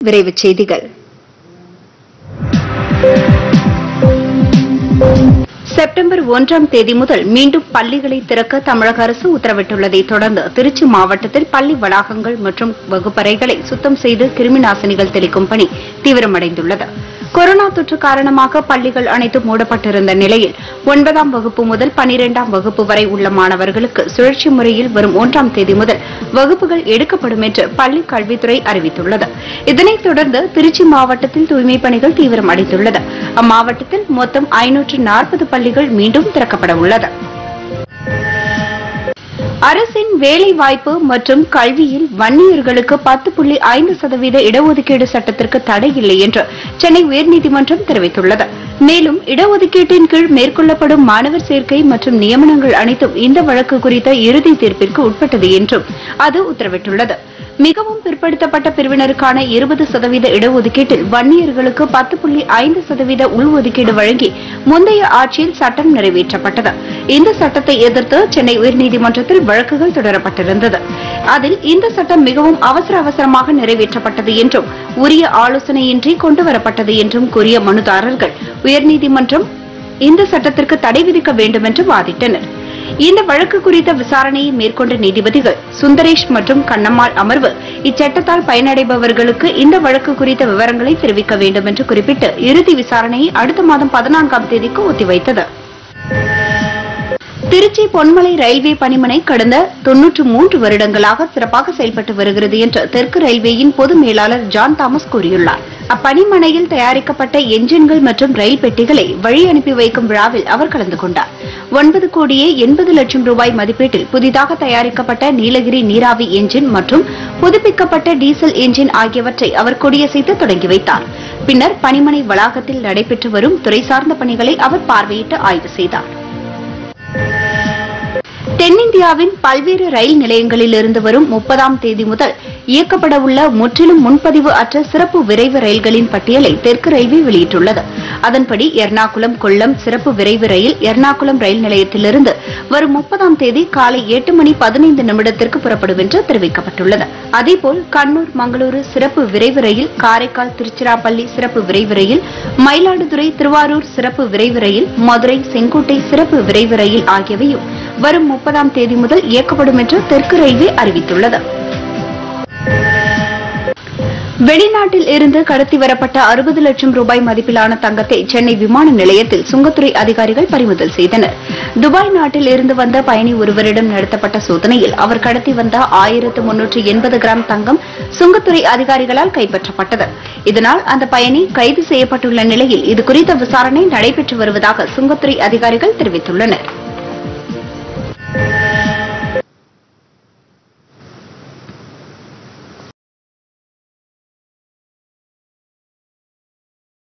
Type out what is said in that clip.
விரைவுச் செய்திகள் செப்டம்பர் ஒன்றாம் தேதி முதல் மீண்டும் பள்ளிகளை திறக்க தமிழக அரசு உத்தரவிட்டுள்ளதை தொடர்ந்து திருச்சி மாவட்டத்தில் பள்ளி வளாகங்கள் மற்றும் வகுப்பறைகளை சுத்தம் செய்து கிருமி நாசினிகள் தெளிக்கும் பணி தீவிரமடைந்துள்ளது கொரோனா தொற்று காரணமாக பள்ளிகள் அனைத்தும் மூடப்பட்டிருந்த நிலையில் ஒன்பதாம் வகுப்பு முதல் பனிரெண்டாம் வகுப்பு வரை உள்ள மாணவர்களுக்கு சுழற்சி முறையில் வரும் ஒன்றாம் தேதி முதல் வகுப்புகள் எடுக்கப்படும் என்று பள்ளி கல்வித்துறை அறிவித்துள்ளது இதனைத் தொடர்ந்து திருச்சி மாவட்டத்தில் தூய்மைப் பணிகள் தீவிரமடைந்துள்ளது அம்மாவட்டத்தில் மொத்தம் ஐநூற்று நாற்பது பள்ளிகள் மீண்டும் திறக்கப்பட உள்ளது அரசின் வேலைவாய்ப்பு மற்றும் கல்வியில் வன்னியர்களுக்கு பத்து புள்ளி ஐந்து சதவீத இடஒதுக்கீடு சட்டத்திற்கு தடை இல்லை என்று சென்னை உயர்நீதிமன்றம் தெரிவித்துள்ளது மேலும் இடஒதுக்கீட்டின் கீழ் மேற்கொள்ளப்படும் மாணவர் சேர்க்கை மற்றும் நியமனங்கள் அனைத்தும் இந்த வழக்கு குறித்த இறுதி தீர்ப்பிற்கு உட்பட்டது என்றும் அது உத்தரவிட்டுள்ளது மிகவும் பிற்படுத்தப்பட்ட பிரிவினருக்கான இருபது சதவீத இடஒதுக்கீட்டில் வன்னியர்களுக்கு பத்து புள்ளி ஐந்து சதவீத உள்ஒதுக்கீடு வழங்கி முந்தைய ஆட்சியில் சட்டம் நிறைவேற்றப்பட்டது இந்த சட்டத்தை எதிர்த்து சென்னை உயர்நீதிமன்றத்தில் வழக்குகள் தொடரப்பட்டிருந்தது அதில் இந்த சட்டம் மிகவும் அவசர அவசரமாக நிறைவேற்றப்பட்டது என்றும் உரிய ஆலோசனையின்றி கொண்டுவரப்பட்டது என்றும் கூறிய மனுதாரர்கள் உயர்நீதிமன்றம் இந்த சட்டத்திற்கு தடை விதிக்க வேண்டும் என்று வாதிட்டனர் இந்த வழக்கு குறித்த விசாரணையை மேற்கொண்ட நீதிபதிகள் சுந்தரேஷ் மற்றும் கண்ணம்மாள் அமர்வு இச்சட்டத்தால் பயனடைபவர்களுக்கு இந்த வழக்கு குறித்த விவரங்களை தெரிவிக்க வேண்டும் என்று குறிப்பிட்டு இறுதி விசாரணையை அடுத்த மாதம் பதினான்காம் தேதிக்கு ஒத்திவைத்தது திருச்சி பொன்மலை ரயில்வே பணிமனை கடந்த தொன்னூற்று மூன்று வருடங்களாக சிறப்பாக செயல்பட்டு வருகிறது என்று தெற்கு ரயில்வேயின் பொது மேலாளர் ஜான் தாமஸ் கூறியுள்ளார் அப்பணிமனையில் தயாரிக்கப்பட்ட என்ஜின்கள் மற்றும் ரயில் பெட்டிகளை வழி அனுப்பி வைக்கும் விழாவில் அவர் கலந்து கொண்டார் ஒன்பது கோடியே எண்பது லட்சம் ரூபாய் மதிப்பீட்டில் புதிதாக தயாரிக்கப்பட்ட நீலகிரி நீராவி என்ஜின் மற்றும் புதுப்பிக்கப்பட்ட டீசல் என்ஜின் ஆகியவற்றை அவர் கொடியசைத்து தொடங்கி வைத்தார் பின்னர் பணிமனை வளாகத்தில் நடைபெற்று வரும் துறை சார்ந்த பணிகளை அவர் பார்வையிட்டு ஆய்வு செய்தார் தென்னிந்தியாவின் பல்வேறு ரயில் நிலையங்களிலிருந்து வரும் முப்பதாம் தேதி முதல் இயக்கப்பட உள்ள முற்றிலும் முன்பதிவு அற்ற சிறப்பு விரைவு ரயில்களின் பட்டியலை தெற்கு ரயில்வே வெளியிட்டுள்ளது அதன்படி எர்ணாகுளம் கொல்லம் சிறப்பு விரைவு ரயில் எர்ணாகுளம் ரயில் நிலையத்திலிருந்து வரும் முப்பதாம் தேதி காலை எட்டு மணி பதினைந்து நிமிடத்திற்கு புறப்படும் என்று தெரிவிக்கப்பட்டுள்ளது அதேபோல் கண்ணூர் மங்களூரு சிறப்பு விரைவு ரயில் காரைக்கால் திருச்சிராப்பள்ளி சிறப்பு விரைவு ரயில் மயிலாடுதுறை திருவாரூர் சிறப்பு விரைவு ரயில் மதுரை செங்கோட்டை சிறப்பு விரைவு ரயில் ஆகியவையும் வரும் முப்பதாம் தேதி முதல் இயக்கப்படும் என்று தெற்கு ரயில்வே அறிவித்துள்ளது வெளிநாட்டில் இருந்து கடத்தி வரப்பட்ட அறுபது லட்சம் ரூபாய் மதிப்பிலான தங்கத்தை சென்னை விமான நிலையத்தில் சுங்கத்துறை அதிகாரிகள் பறிமுதல் செய்தனர் துபாய் நாட்டில் இருந்து வந்த பயணி ஒருவரிடம் நடத்தப்பட்ட சோதனையில் அவர் கடத்தி வந்த ஆயிரத்து முன்னூற்று எண்பது கிராம் தங்கம் சுங்கத்துறை அதிகாரிகளால் கைப்பற்றப்பட்டது இதனால் அந்த பயணி கைது செய்யப்பட்டுள்ள நிலையில் இதுகுறித்த விசாரணை நடைபெற்று வருவதாக சுங்கத்துறை அதிகாரிகள் தெரிவித்துள்ளனர்